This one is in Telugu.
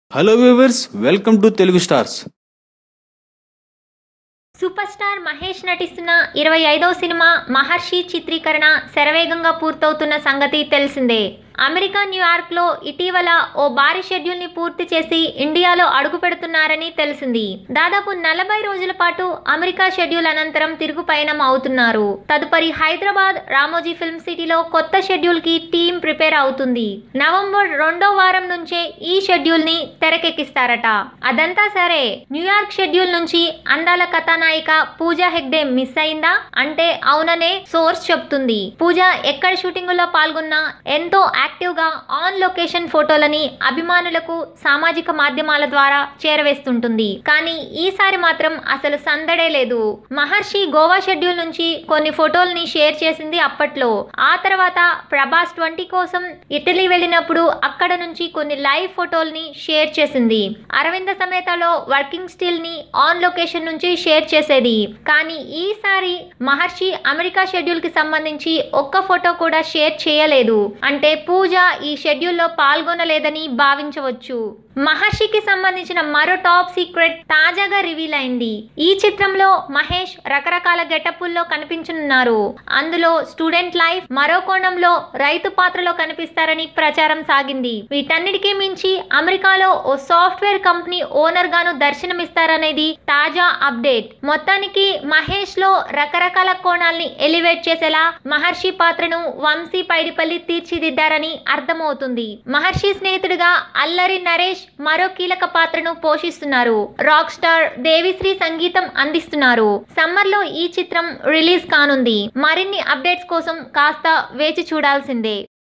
hello viewers welcome to Telugu stars super star Mahesh నటిస్తున్న ఇరవై ఐదవ సినిమా మహర్షి చిత్రీకరణ శరవేగంగా పూర్తవుతున్న సంగతి తెలిసిందే అమెరికా న్యూయార్క్లో ఇటీవల ఓ భారీ షెడ్యూల్ని పూర్తి చేసి ఇండియాలో అడుగు పెడుతున్నారని తెలిసింది దాదాపు నలభై రోజుల పాటు అమెరికా షెడ్యూల్ అనంతరం తిరుగు పయనం అవుతున్నారు తదుపరి హైదరాబాద్ రామోజీ ఫిల్మ్ సిటీలో కొత్త షెడ్యూల్ కి టీం ప్రిపేర్ అవుతుంది నవంబర్ రెండో వారం నుంచే ఈ షెడ్యూల్ ని తెరకెక్కిస్తారట అదంతా సరే న్యూయార్క్ షెడ్యూల్ నుంచి అందాల కథానాయిక పూజా హెగ్డే మిస్ అయిందా అంటే అవుననే సోర్స్ చెప్తుంది పూజ ఎక్కడ షూటింగ్ లో పాల్గొన్నా ఎంతో యాక్టివ్ గా ఆన్ లొకేషన్ ఫోటోలని అభిమానులకు సామాజిక మాధ్యమాల ద్వారా చేరవేస్తుంటుంది కానీ ఈసారి మాత్రం అసలు సందడే లేదు మహర్షి గోవా షెడ్యూల్ నుంచి కొన్ని ఫోటోల్ని షేర్ చేసింది అప్పట్లో ఆ తర్వాత ప్రభాస్ ట్వంటీ కోసం ఇటలీ వెళ్ళినప్పుడు అక్కడ నుంచి కొన్ని లైవ్ ఫోటోల్ని షేర్ చేసింది అరవింద సమేతలో వర్కింగ్ స్టిల్ ని ఆన్ లొకేషన్ నుంచి షేర్ చేసేది కానీ ఈసారి మహర్షి అమెరికా షెడ్యూల్ కి సంబంధించి ఒక్క ఫోటో కూడా షేర్ చేయలేదు అంటే పూజ ఈ షెడ్యూల్లో పాల్గొనలేదని భావించవచ్చు మహర్షికి సంబంధించిన మరో టాప్ సీక్రెట్ తాజాగా రివీల్ అయింది ఈ చిత్రంలో మహేష్ రకరకాల గెటప్పుల్లో కనిపించనున్నారు అందులో స్టూడెంట్ లైఫ్ మరో కోణంలో రైతు పాత్రలో కనిపిస్తారని ప్రచారం సాగింది వీటన్నిటికీ మించి అమెరికాలో ఓ సాఫ్ట్వేర్ కంపెనీ ఓనర్ గాను దర్శనమిస్తారనేది తాజా అప్డేట్ మొత్తానికి మహేష్ లో రకరకాల కోణాల్ని ఎలివేట్ చేసేలా మహర్షి పాత్రను వంశీ పైడిపల్లి తీర్చిదిద్దారని అర్థమవుతుంది మహర్షి స్నేహితుడిగా అల్లరి నరేష్ మరో కీలక పాత్రను పోషిస్తున్నారు రాక్ స్టార్ దేవిశ్రీ సంగీతం అందిస్తున్నారు సమ్మర్ లో ఈ చిత్రం రిలీజ్ కానుంది మరిన్ని అప్డేట్స్ కోసం కాస్త వేచి చూడాల్సిందే